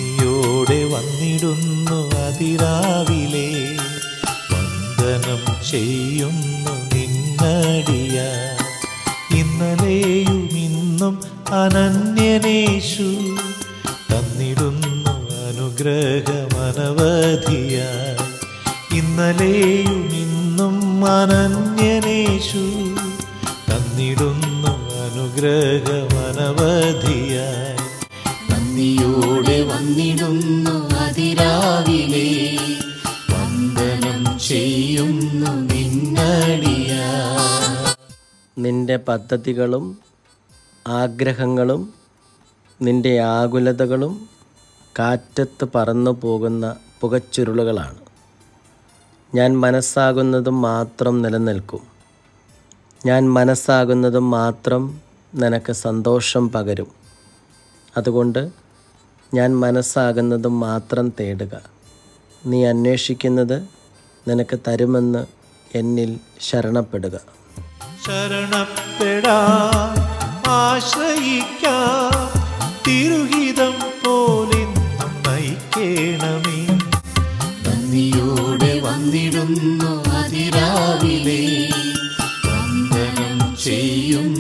നന്ദിയോടെ വന്നിടുന്നു അതിരാവിലെ വന്ദനം ചെയ്യുന്നു നിന്നടിയ ഇന്നലെയും ഇന്നും അനന്യനേഷു തന്നിടുന്നു അനുഗ്രഹമനവധിയ ഇന്നലെയും ഇന്നും അനന്യനേഷു തന്നിടുന്നു അനുഗ്രഹമനവധിയായി നന്ദിയോടെ വന്നിടുന്നു അതിരാവിലെ വന്ദനം ചെയ്യുന്നു നിന്നടിയ നിന്റെ പദ്ധതികളും ആഗ്രഹങ്ങളും നിന്റെ ആകുലതകളും കാറ്റത്ത് പറന്നു പോകുന്ന പുകച്ചുരുളുകളാണ് ഞാൻ മനസ്സാകുന്നതും മാത്രം നിലനിൽക്കും ഞാൻ മനസ്സാകുന്നതും മാത്രം നിനക്ക് സന്തോഷം പകരും അതുകൊണ്ട് ഞാൻ മനസ്സാകുന്നതും മാത്രം തേടുക നീ അന്വേഷിക്കുന്നത് നിനക്ക് തരുമെന്ന് എന്നിൽ ശരണപ്പെടുക ശരണപ്പെടാൻ ആശ്രയിക്കാം തിരുഹിതം പോലെ നയിക്കേണമേ നന്ദിയോടെ വന്നിടുന്നു അതിരാവിലെ വന്ദനം ചെയ്യും